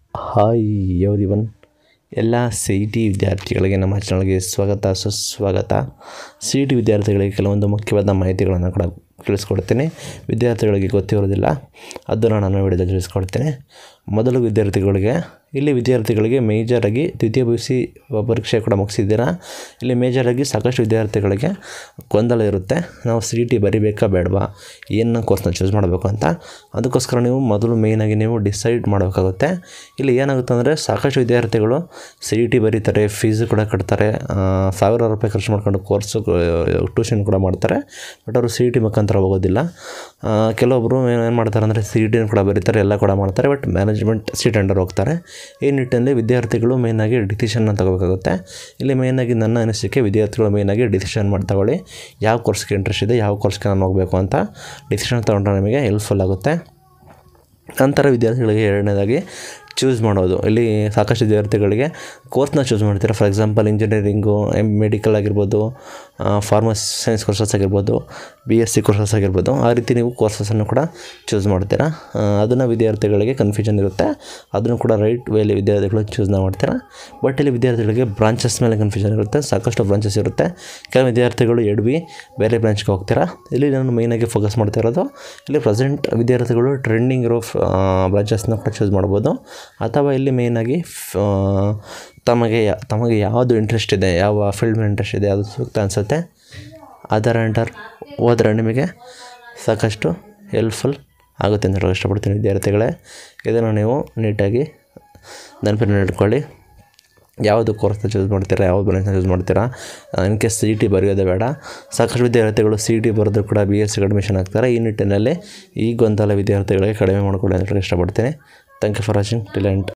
hi everyone ಎಲ್ಲ C E T ವಿದ್ಯಾರ್ಥಿಗಳಿಗೆ ನಮ್ಮ ಚಾನಲ್ಗೆ ಸ್ವಾಗತ ಸುಸ್ವಾಗತ ಸಿ ಇ ಟಿ ವಿದ್ಯಾರ್ಥಿಗಳಿಗೆ ಕೆಲವೊಂದು ಮುಖ್ಯವಾದ ಮಾಹಿತಿಗಳನ್ನು ಕೂಡ ತಿಳಿಸ್ಕೊಡ್ತೀನಿ ವಿದ್ಯಾರ್ಥಿಗಳಿಗೆ ಗೊತ್ತಿರೋದಿಲ್ಲ ಅದನ್ನು ನಾನು ವಿಡಿಯೋದಲ್ಲಿ ತಿಳಿಸ್ಕೊಡ್ತೀನಿ ಮೊದಲು ವಿದ್ಯಾರ್ಥಿಗಳಿಗೆ ಇಲ್ಲಿ ವಿದ್ಯಾರ್ಥಿಗಳಿಗೆ ಮೇಜರಾಗಿ ದ್ವಿತೀಯ ಪಿ ಯು ಸಿ ಪರೀಕ್ಷೆ ಕೂಡ ಮುಗಿಸಿದ್ದೀರಾ ಇಲ್ಲಿ ಮೇಜರಾಗಿ ಸಾಕಷ್ಟು ವಿದ್ಯಾರ್ಥಿಗಳಿಗೆ ಗೊಂದಲ ಇರುತ್ತೆ ನಾವು ಸಿ ಇ ಟಿ ಬರಿಬೇಕಾ ಬೇಡವಾ ಏನು ಕೋರ್ಸ್ನ ಚೂಸ್ ಮಾಡಬೇಕು ಅಂತ ಅದಕ್ಕೋಸ್ಕರ ನೀವು ಮೊದಲು ಮೇಯ್ನಾಗಿ ನೀವು ಡಿಸೈಡ್ ಮಾಡಬೇಕಾಗುತ್ತೆ ಇಲ್ಲಿ ಏನಾಗುತ್ತೆ ಅಂದರೆ ಸಾಕಷ್ಟು ವಿದ್ಯಾರ್ಥಿಗಳು ಸಿ ಇ ಟಿ ಬರೀತಾರೆ ಫೀಸು ಕೂಡ ಕಟ್ತಾರೆ ಆ, ಸಾವಿರಾರು ರೂಪಾಯಿ ಖರ್ಚು ಮಾಡ್ಕೊಂಡು ಕೋರ್ಸು ಟ್ಯೂಷನ್ ಕೂಡ ಮಾಡ್ತಾರೆ ಬಟ್ ಅವರು ಸಿ ಇ ಟಿ ಮುಖಾಂತರ ಹೋಗೋದಿಲ್ಲ ಆ, ಕೆಲವೊಬ್ಬರು ಏನು ಮಾಡ್ತಾರೆ ಅಂದರೆ ಸಿ ಇ ಟಿನ ಕೂಡ ಬರೀತಾರೆ ಎಲ್ಲ ಕೂಡ ಮಾಡ್ತಾರೆ ಬಟ್ ಮ್ಯಾನೇಜ್ಮೆಂಟ್ ಸೀಟ್ ಅಂಡರ್ ಹೋಗ್ತಾರೆ ಈ ನಿಟ್ಟಿನಲ್ಲಿ ವಿದ್ಯಾರ್ಥಿಗಳು ಮೇಯ್ನಾಗಿ ಡಿಸಿಷನ್ನ ತಗೋಬೇಕಾಗುತ್ತೆ ಇಲ್ಲಿ ಮೇಯ್ನಾಗಿ ನನ್ನ ಅನಿಸಿಕೆ ವಿದ್ಯಾರ್ಥಿಗಳು ಮೇಯ್ನಾಗಿ ಡಿಸಿಷನ್ ಮಾಡಿ ತಗೊಳ್ಳಿ ಯಾವ ಕೋರ್ಸ್ಗೆ ಇಂಟ್ರೆಸ್ಟ್ ಇದೆ ಯಾವ ಕೋರ್ಸ್ಗೆ ನಾನು ಹೋಗಬೇಕು ಅಂತ ಡಿಸಿಷನ್ ತೊಗೊಂಡ್ರೆ ನಿಮಗೆ ಹೆಲ್ಪ್ಫುಲ್ ಆಗುತ್ತೆ ನಂತರ ವಿದ್ಯಾರ್ಥಿಗಳಿಗೆ ಎರಡನೇದಾಗಿ ಚೂಸ್ ಮಾಡೋದು ಇಲ್ಲಿ ಸಾಕಷ್ಟು ವಿದ್ಯಾರ್ಥಿಗಳಿಗೆ ಕೋರ್ಸ್ನ ಚೂಸ್ ಮಾಡ್ತಾರೆ for example engineering um medical ಆಗಿರ್ಬೋದು ಫಾರ್ಮಸ್ ಸೈನ್ಸ್ ಕೋರ್ಸಸ್ ಆಗಿರ್ಬೋದು ಬಿ ಎಸ್ ಸಿ ಕೋರ್ಸಸ್ ಆಗಿರ್ಬೋದು ಆ ರೀತಿ ನೀವು ಕೋರ್ಸಸನ್ನು ಕೂಡ ಚೂಸ್ ಮಾಡ್ತೀರಾ ಅದನ್ನು ವಿದ್ಯಾರ್ಥಿಗಳಿಗೆ ಕನ್ಫ್ಯೂಷನ್ ಇರುತ್ತೆ ಅದನ್ನು ಕೂಡ ರೈಟ್ ವೇಲಿ ವಿದ್ಯಾರ್ಥಿಗಳು ಚೂಸ್ನ ಮಾಡ್ತೀರಾ ಬಟ್ ಇಲ್ಲಿ ವಿದ್ಯಾರ್ಥಿಗಳಿಗೆ ಬ್ರಾಂಚಸ್ ಮೇಲೆ ಕನ್ಫ್ಯೂಷನ್ ಇರುತ್ತೆ ಸಾಕಷ್ಟು ಬ್ರಾಂಚಸ್ ಇರುತ್ತೆ ಕೆಲವು ವಿದ್ಯಾರ್ಥಿಗಳು ಎಡ್ವಿ ಬೇರೆ ಬ್ರಾಂಚ್ಗೆ ಹೋಗ್ತೀರಾ ಇಲ್ಲಿ ನಾನು ಮೇಯ್ನಾಗಿ ಫೋಕಸ್ ಮಾಡ್ತಾ ಇರೋದು ಇಲ್ಲಿ ಪ್ರೆಸೆಂಟ್ ವಿದ್ಯಾರ್ಥಿಗಳು ಟ್ರೆಂಡಿಂಗ್ ಇರೋ ಬ್ರಾಂಚಸ್ನ ಕೂಡ ಚೂಸ್ ಮಾಡ್ಬೋದು ಅಥವಾ ಇಲ್ಲಿ ಮೇಯ್ನಾಗಿ ತಮಗೆ ಯಾ- ತಮಗೆ ಯಾವುದು ಇಂಟ್ರೆಸ್ಟ್ ಇದೆ ಯಾವ ಫೀಲ್ಡ್ ಮೇಲೆ ಇಂಟ್ರೆಸ್ಟ್ ಇದೆ ಅದು ಸೂಕ್ತ ಅನಿಸುತ್ತೆ ಅದರ ಅಂಡರ್ ಹೋದ್ರೆ ನಿಮಗೆ ಸಾಕಷ್ಟು ಹೆಲ್ಪ್ಫುಲ್ ಆಗುತ್ತೆ ಅಂತ ಹೇಳೋಕೆ ಇಷ್ಟಪಡ್ತೀನಿ ವಿದ್ಯಾರ್ಥಿಗಳೇ ಇದನ್ನು ನೀವು ನೀಟಾಗಿ ನೆನಪಿನಲ್ಲಿ ಇಟ್ಕೊಳ್ಳಿ ಯಾವುದು ಕೋರ್ಸ್ನ ಚೂಸ್ ಮಾಡ್ತೀರಾ ಯಾವ ಬ್ರಾಂಚ್ನ ಚೂಸ್ ಮಾಡ್ತೀರಾ in case C E T ಬರೆಯೋದೇ ಬೇಡ ಸಾಕಷ್ಟು ವಿದ್ಯಾರ್ಥಿಗಳು ಸಿ ಇ ಟಿ ಬರೆದ್ರು ಕೂಡ ಬಿ ಎಸ್ ಸಿಗೆ ಅಡ್ಮಿಷನ್ ಆಗ್ತಾರೆ ಈ ನಿಟ್ಟಿನಲ್ಲಿ ಈ ಗೊಂದಲ ವಿದ್ಯಾರ್ಥಿಗಳಿಗೆ ಕಡಿಮೆ ಮಾಡಿಕೊಳ್ಳಿ ಅಂತ ಹೇಳೋಕೆ ಇಷ್ಟಪಡ್ತೀನಿ thank you for watching till end